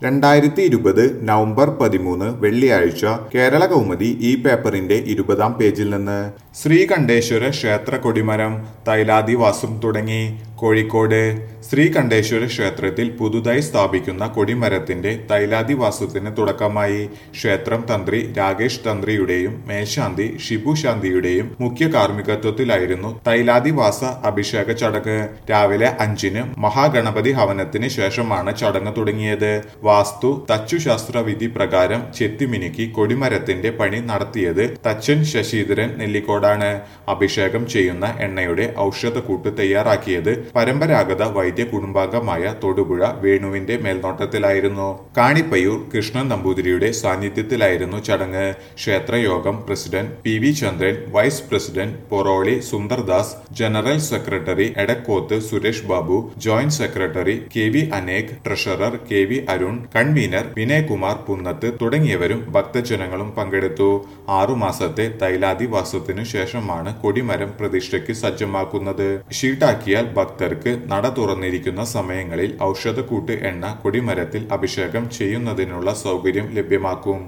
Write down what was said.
രണ്ടായിരത്തി ഇരുപത് നവംബർ പതിമൂന്ന് വെള്ളിയാഴ്ച കേരള കൗമുദി ഈ പേപ്പറിന്റെ ഇരുപതാം പേജിൽ നിന്ന് ശ്രീകണ്ഠേശ്വര ക്ഷേത്ര കൊടിമരം തൈലാദിവാസം തുടങ്ങി കോഴിക്കോട് ശ്രീകണ്ഠേശ്വര ക്ഷേത്രത്തിൽ പുതുതായി സ്ഥാപിക്കുന്ന കൊടിമരത്തിന്റെ തൈലാദിവാസത്തിന് തുടക്കമായി ക്ഷേത്രം തന്ത്രി രാകേഷ് തന്ത്രിയുടെയും മേൽശാന്തി ഷിബു ശാന്തിയുടെയും മുഖ്യ കാർമ്മികത്വത്തിലായിരുന്നു തൈലാദിവാസ അഭിഷേക ചടങ്ങ് രാവിലെ അഞ്ചിന് മഹാഗണപതി ഹവനത്തിന് ശേഷമാണ് ചടങ്ങ് തുടങ്ങിയത് വാസ്തു തച്ചുശാസ്ത്ര വിധി പ്രകാരം ചെത്തിമിനുക്കി കൊടിമരത്തിന്റെ പണി നടത്തിയത് തച്ചൻ ശശീധരൻ നെല്ലിക്കോടാണ് അഭിഷേകം ചെയ്യുന്ന എണ്ണയുടെ ഔഷധക്കൂട്ട് തയ്യാറാക്കിയത് പരമ്പരാഗത വൈദ്യ കുടുംബാംഗമായ തൊടുപുഴ വേണുവിന്റെ മേൽനോട്ടത്തിലായിരുന്നു കാണിപ്പയ്യൂർ കൃഷ്ണൻ നമ്പൂതിരിയുടെ സാന്നിധ്യത്തിലായിരുന്നു ചടങ്ങ് ക്ഷേത്രയോഗം president P V Chandran vice president Poroli Sundardas general secretary Edakkoth Suresh Babu joint secretary K V Anek treasurer K V Arun convener Vinayakumar Punnath തുടങ്ങിയവരും ഭക്തജനങ്ങളും പങ്കെടുത്തു ആറുമാസത്തെ തൈലാദിവാസത്തിനു ശേഷമാണ് കൊടിമരം പ്രതിഷ്ഠയ്ക്ക് സജ്ജമാക്കുന്നത് ഷീട്ടാക്കിയാൽ ഭക്തർക്ക് നട തുറന്നിരിക്കുന്ന സമയങ്ങളിൽ ഔഷധക്കൂട്ട് എണ്ണ കൊടിമരത്തിൽ അഭിഷേകം ചെയ്യുന്നതിനുള്ള സൗകര്യം ലഭ്യമാക്കും